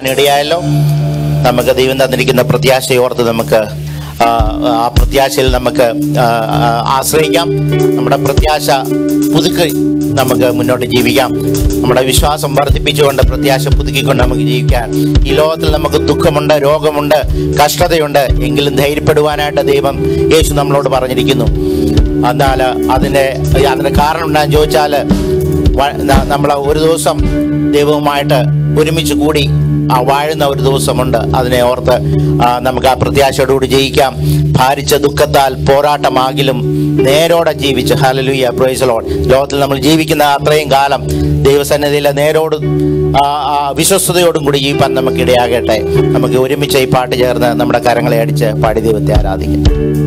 ഇടയായല്ലോ നമുക്ക് ദൈവം തന്നിരിക്കുന്ന പ്രത്യാശയോർത്ത് നമുക്ക് ആ, ആ പ്രത്യാശയിൽ നമുക്ക് ആ, ആ, ആശ്രയിക്കാം നമ്മുടെ പ്രത്യാശ പുതുക്കി നമുക്ക് മുന്നോട്ട് ജീവിക്കാം നമ്മുടെ വിശ്വാസം വർദ്ധിപ്പിച്ചുകൊണ്ട് പ്രത്യാശ പുതുക്കിക്കൊണ്ട് നമുക്ക് ജീവിക്കാം ഈ ലോകത്തിൽ നമുക്ക് ദുഃഖമുണ്ട് രോഗമുണ്ട് കഷ്ടതയുണ്ട് എങ്കിലും ധൈര്യപ്പെടുവാനായിട്ട് ദൈവം യേശു നമ്മളോട് പറഞ്ഞിരിക്കുന്നു എന്നാൽ അതിൻ്റെ അതിന് കാരണം എന്താണെന്ന് ചോദിച്ചാൽ നമ്മൾ ഒരു ദിവസം ദൈവവുമായിട്ട് ഒരുമിച്ച് കൂടി ആ വാഴുന്ന ഒരു ദിവസമുണ്ട് അതിനെ ഓർത്ത് ആ, നമുക്ക് ആ പ്രത്യാശയോടുകൂടി ജയിക്കാം ഭാരിച്ച ദുഃഖത്താൽ പോരാട്ടമാകിലും നേരോടെ ജീവിച്ച് ഹലലുയ പ്രൈസലോൺ ലോകത്തിൽ നമ്മൾ ജീവിക്കുന്ന അത്രയും കാലം ദൈവസന്നിധിയിലെ നേരോട് ആ, ആ, വിശ്വസ്തയോടും കൂടി ജീവിക്കാൻ നമുക്ക് ഇടയാകട്ടെ നമുക്ക് ഒരുമിച്ച് ഈ പാട്ട് ചേർന്ന് നമ്മുടെ കരങ്ങളെ അടിച്ച് പാടി ദൈവത്തെ ആരാധിക്കാം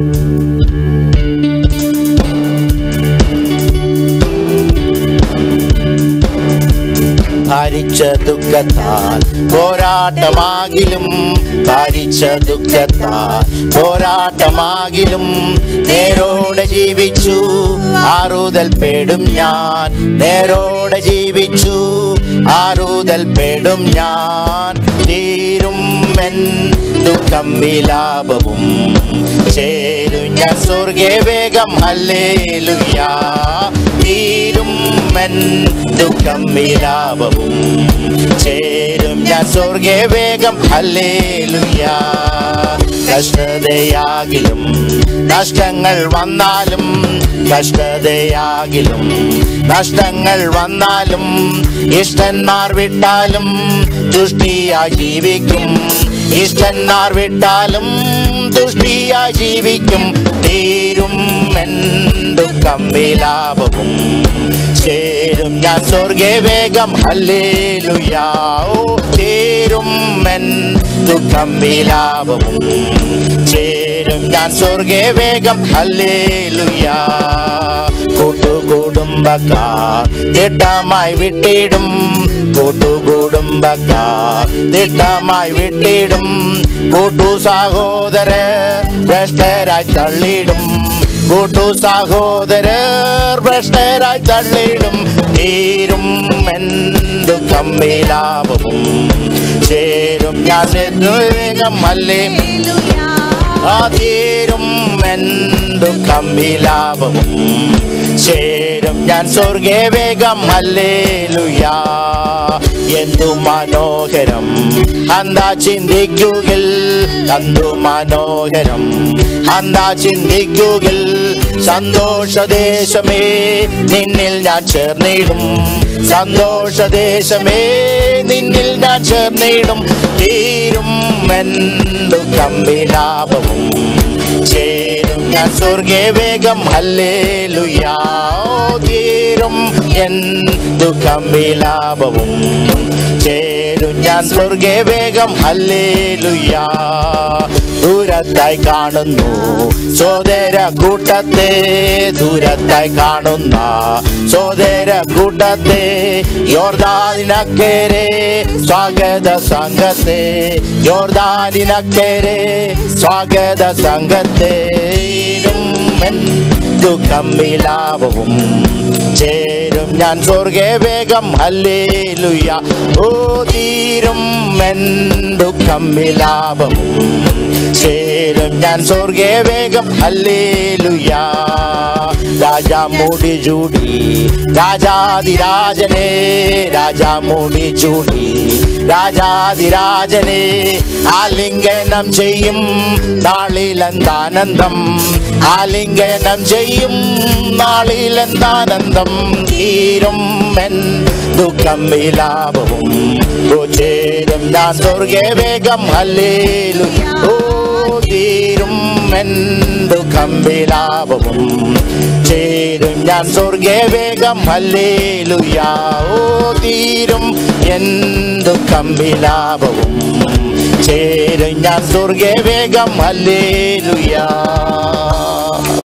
ഭാരിച്ച ദുഃഖത്താൽ പോരാട്ടമാകിലും ഭാരിച്ച ദുഃഖത്താൽ പോരാട്ടമാകിലും നേരോടെ ജീവിച്ചു ആറുതൽ പേടും ഞാൻ നേരോടെ ജീവിച്ചു ആറുതൽ പേടും ഞാൻ തീരും എൻ ദുഃഖം വിലാപവും ചേരും ഞാൻ സ്വർഗേ വേഗം ഹല്ലേലുയാ തീരും എൻ ദുഃഖം വിലാപവും ചേരും ഞാൻ സ്വർഗേ വേഗം ഹല്ലേലുയാ കഷ്ടതയാകിലും നഷ്ടങ്ങൾ വന്നാലും കഷ്ടതയാകിലും നഷ്ടങ്ങൾ വന്നാലും ഇഷ്ടന്മാർ വിട്ടാലും ദുഷ്ടിയായി ജീവിക്കും ഇഷ്ടന്മാർ വിട്ടാലും ദുഷ്ടിയായി ജീവിക്കും തീരും എൻ ദുഃഖം വിലാപവും ചേരും ഞാൻ സ്വർഗേ വേഗം ഹല്ലേലുയാ ഓ തീരും എൻ ദുഃഖം വിലാപവും ചേരും ഞാൻ സ്വർഗേ വേഗം ഹല്ലേലുയാ കൂട്ടുകുടുംബക്കാർ തിട്ടമായി വിട്ടിടും കൂട്ടുകുടുംബക്കാർ തിട്ടമായി വിട്ടിടും കൂട്ടു സഹോദര ഭ്രഷ്ടരായി തള്ളിടും കൂട്ടു സഹോദരർ ഭ്രഷ്ടരായി തള്ളിടും തീരും എന്തു കമ്മിലാപവും ചേരും ഞാൻ വേഗം അല്ലേ ആ തീരും എന്തു കമ്മിലാപവും ചേരും ഞാൻ സ്വർഗേ വേഗം അല്ലേലുയാ എന്തു മനോഹരം അന്താ ചിന്തിക്കുകിൽ എന്തു മനോഹരം അന്താ ചിന്തിക്കുകിൽ സന്തോഷദേശമേ നിന്നിൽ ഞാൻ ചേർന്നിടും സന്തോഷദേശമേ നിന്നിൽ ഞാൻ ചേർന്നിടും തീരും എന്തു കമ്പിലാപവും ചേരും ഞാൻ സ്വർഗേ വേഗം ഹല്ലേലുയാ ഓ, തീരും എന്തു കമ്പിലാപവും ചേരും ഞാൻ സ്വർഗേ വേഗം ഹല്ലേലുയാ ദൂരത്തായി കാണുന്നു സോദര കൂട്ടത്തെ ദൂരത്തായി കാണുന്ന സോദര കൂട്ടത്തെ യോർദാനിനക്കേരെ സ്വാഗത സംഘത്തെ യോർദാനിനക്കേരെ സ്വാഗത സംഘത്തെ ദുഃഖമിലാപവും ചേരും ഞാൻ സ്വർഗേ വേഗം ഹല്ലേലുയ ഓ തീരും എൻ ദുഃഖമിലാപവും ചേരും ഞാൻ സ്വർഗേ വേഗം ഹല്ലേലുയാ രാജാ മുടി ചൂടി രാജാതിരാജനെ രാജാ മുടി ചൂടി രാജാതിരാജനെ ആലിംഗനം ചെയ്യും നാളിലെന്താനന്ദം ആലിംഗനം ചെയ്യും നാളിലെന്താനന്ദം തീരും എൻ ദുഃഖം വിലാപവും ഓ ചേരും ഞാൻ സ്വർഗേ വേഗം ഹല്ലേലു ഓ തീരും എൻ ദുഃഖം വിലാപവും ചേരും ഞാൻ സ്വർഗേ വേഗം ഹല്ലേലുയാ ഓ തീരും എൻ ദുഃഖം വിലാപവും ചേരും ഞാൻ സ്വർഗേ വേഗം ഹല്ലേലുയാ